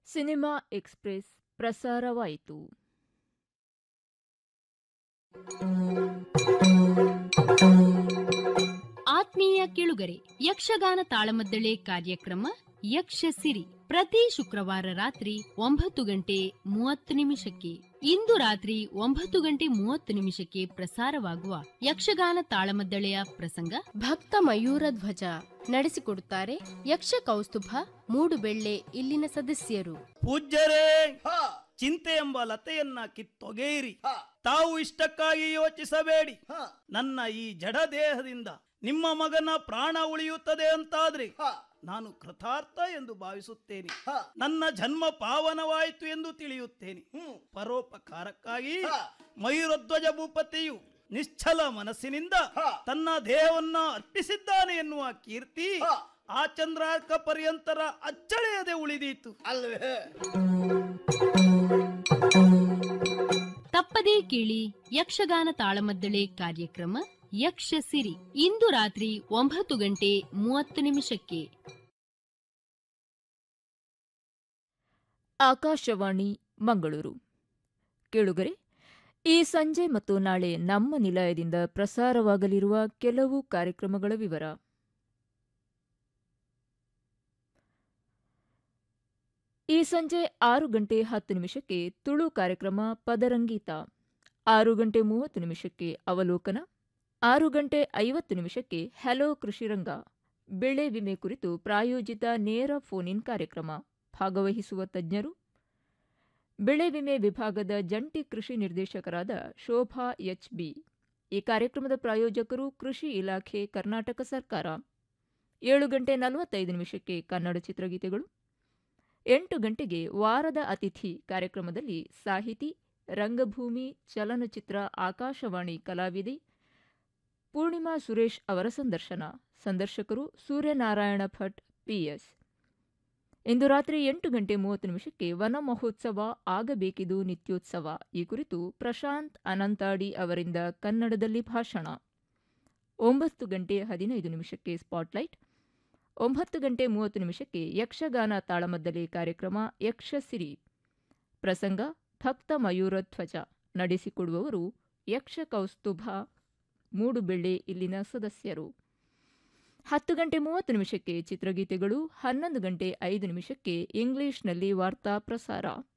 Cinema express ಪ್ರಸಾರವಾಯಿತು. ಆತ್ಮೀಯ ಕೇಳುಗರೆ ಯಕ್ಷಗಾನ ತಾಳಮದ್ದಳೆ ಕಾರ್ಯಕ್ರಮ ಯಕ್ಷಸಿರಿ ಪ್ರತಿ ಶುಕ್ರವಾರ ರಾತ್ರಿ ಒಂಬತ್ತು ಗಂಟೆ ಮೂವತ್ತು ನಿಮಿಷಕ್ಕೆ ಇಂದು ರಾತ್ರಿ ಒಂಬತ್ತು ಗಂಟೆ ಮೂವತ್ತು ನಿಮಿಷಕ್ಕೆ ಪ್ರಸಾರವಾಗುವ ಯಕ್ಷಗಾನ ತಾಳಮದ್ದಳೆಯ ಪ್ರಸಂಗ ಭಕ್ತ ಮಯೂರ ಧ್ವಜ ನಡೆಸಿಕೊಡುತ್ತಾರೆ ಯಕ್ಷ ಕೌಸ್ತುಭ ಮೂಡುಬೆಳ್ಳೆ ಇಲ್ಲಿನ ಸದಸ್ಯರು ಪೂಜ್ಯರೇ ಚಿಂತೆ ಎಂಬ ಲತೆಯನ್ನ ಕಿತ್ತೊಗೆಯಿರಿ ತಾವು ಇಷ್ಟಕ್ಕಾಗಿ ಯೋಚಿಸಬೇಡಿ ನನ್ನ ಈ ಜಡ ದೇಹದಿಂದ ನಿಮ್ಮ ಮಗನ ಪ್ರಾಣ ಉಳಿಯುತ್ತದೆ ಅಂತಾದ್ರೆ ನಾನು ಕೃತಾರ್ಥ ಎಂದು ಭಾವಿಸುತ್ತೇನೆ ನನ್ನ ಜನ್ಮ ಪಾವನವಾಯಿತು ಎಂದು ತಿಳಿಯುತ್ತೇನೆ ಪರೋಪಕಾರಕ್ಕಾಗಿ ಮಯೂರಧ್ವಜ ಭೂಪತಿಯು ನಿಶ್ಚಲ ಮನಸ್ಸಿನಿಂದ ತನ್ನ ದೇಹವನ್ನ ಅರ್ಪಿಸಿದ್ದಾನೆ ಎನ್ನುವ ಕೀರ್ತಿ ಆ ಚಂದ್ರಾರ್ಕ ಪರ್ಯಂತರ ಅಚ್ಚಳೆಯದೆ ಉಳಿದೀತು ಅಲ್ವೇ ತಪ್ಪದೇ ಕೇಳಿ ಯಕ್ಷಗಾನ ತಾಳಮದ್ದಳೆ ಕಾರ್ಯಕ್ರಮ ಯಕ್ಷಸಿರಿ ಇಂದು ರಾತ್ರಿ ಒಂಬತ್ತು ಗಂಟೆ ಮೂವತ್ತು ನಿಮಿಷಕ್ಕೆ ಆಕಾಶವಾಣಿ ಮಂಗಳೂರು ಕೇಳುಗರೆ ಈ ಸಂಜೆ ಮತ್ತು ನಾಳೆ ನಮ್ಮ ನಿಲಯದಿಂದ ಪ್ರಸಾರವಾಗಲಿರುವ ಕೆಲವು ಕಾರ್ಯಕ್ರಮಗಳ ವಿವರ ಈ ಸಂಜೆ ಆರು ಗಂಟೆ ಹತ್ತು ನಿಮಿಷಕ್ಕೆ ತುಳು ಕಾರ್ಯಕ್ರಮ ಪದರಂಗೀತ ಆರು ಗಂಟೆ ಮೂವತ್ತು ನಿಮಿಷಕ್ಕೆ ಅವಲೋಕನ ಆರು ಗಂಟೆ ಐವತ್ತು ನಿಮಿಷಕ್ಕೆ ಹಲೋ ಕೃಷಿರಂಗ ಬೆಳೆ ವಿಮೆ ಕುರಿತು ಪ್ರಾಯೋಜಿತ ನೇರ ಫೋನ್ ಇನ್ ಕಾರ್ಯಕ್ರಮ ಭಾಗವಹಿಸುವ ತಜ್ಞರು ಬೆಳೆ ವಿಮೆ ವಿಭಾಗದ ಜಂಟಿ ಕೃಷಿ ನಿರ್ದೇಶಕರಾದ ಶೋಭಾ ಎಚ್ಬಿ ಈ ಕಾರ್ಯಕ್ರಮದ ಪ್ರಾಯೋಜಕರು ಕೃಷಿ ಇಲಾಖೆ ಕರ್ನಾಟಕ ಸರ್ಕಾರ ಏಳು ಗಂಟೆ ನಲವತ್ತೈದು ನಿಮಿಷಕ್ಕೆ ಕನ್ನಡ ಚಿತ್ರಗೀತೆಗಳು ಎಂಟು ಗಂಟೆಗೆ ವಾರದ ಅತಿಥಿ ಕಾರ್ಯಕ್ರಮದಲ್ಲಿ ಸಾಹಿತಿ ರಂಗಭೂಮಿ ಚಲನಚಿತ್ರ ಆಕಾಶವಾಣಿ ಕಲಾವಿದೆ ಪೂರ್ಣಿಮಾ ಸುರೇಶ್ ಅವರ ಸಂದರ್ಶನ ಸಂದರ್ಶಕರು ಸೂರ್ಯನಾರಾಯಣ ಭಟ್ ಪಿಎಸ್ ಇಂದು ರಾತ್ರಿ ಎಂಟು ಗಂಟೆ ಮೂವತ್ತು ನಿಮಿಷಕ್ಕೆ ವನ ಮಹೋತ್ಸವ ಆಗಬೇಕಿದು ನಿತ್ಯೋತ್ಸವ ಈ ಕುರಿತು ಪ್ರಶಾಂತ್ ಅನಂತಾಡಿ ಅವರಿಂದ ಕನ್ನಡದಲ್ಲಿ ಭಾಷಣ ಒಂಬತ್ತು ಗಂಟೆ ಹದಿನೈದು ನಿಮಿಷಕ್ಕೆ ಸ್ಪಾಟ್ಲೈಟ್ ಒಂಬತ್ತು ಗಂಟೆ ಮೂವತ್ತು ನಿಮಿಷಕ್ಕೆ ಯಕ್ಷಗಾನ ತಾಳಮದ್ದಲೆ ಕಾರ್ಯಕ್ರಮ ಯಕ್ಷಸಿರಿ ಪ್ರಸಂಗ ಭಕ್ತ ಮಯೂರ ಧ್ವಜ ನಡೆಸಿಕೊಡುವವರು ಯಕ್ಷ ಕೌಸ್ತುಭ ಮೂಡುಬೆಳ್ಳೆ ಇಲ್ಲಿನ ಸದಸ್ಯರು ಹತ್ತು ಗಂಟೆ ಮೂವತ್ತು ನಿಮಿಷಕ್ಕೆ ಚಿತ್ರಗೀತೆಗಳು ಹನ್ನೊಂದು ಗಂಟೆ ಐದು ನಿಮಿಷಕ್ಕೆ ಇಂಗ್ಲಿಷ್ನಲ್ಲಿ ವಾರ್ತಾ ಪ್ರಸಾರ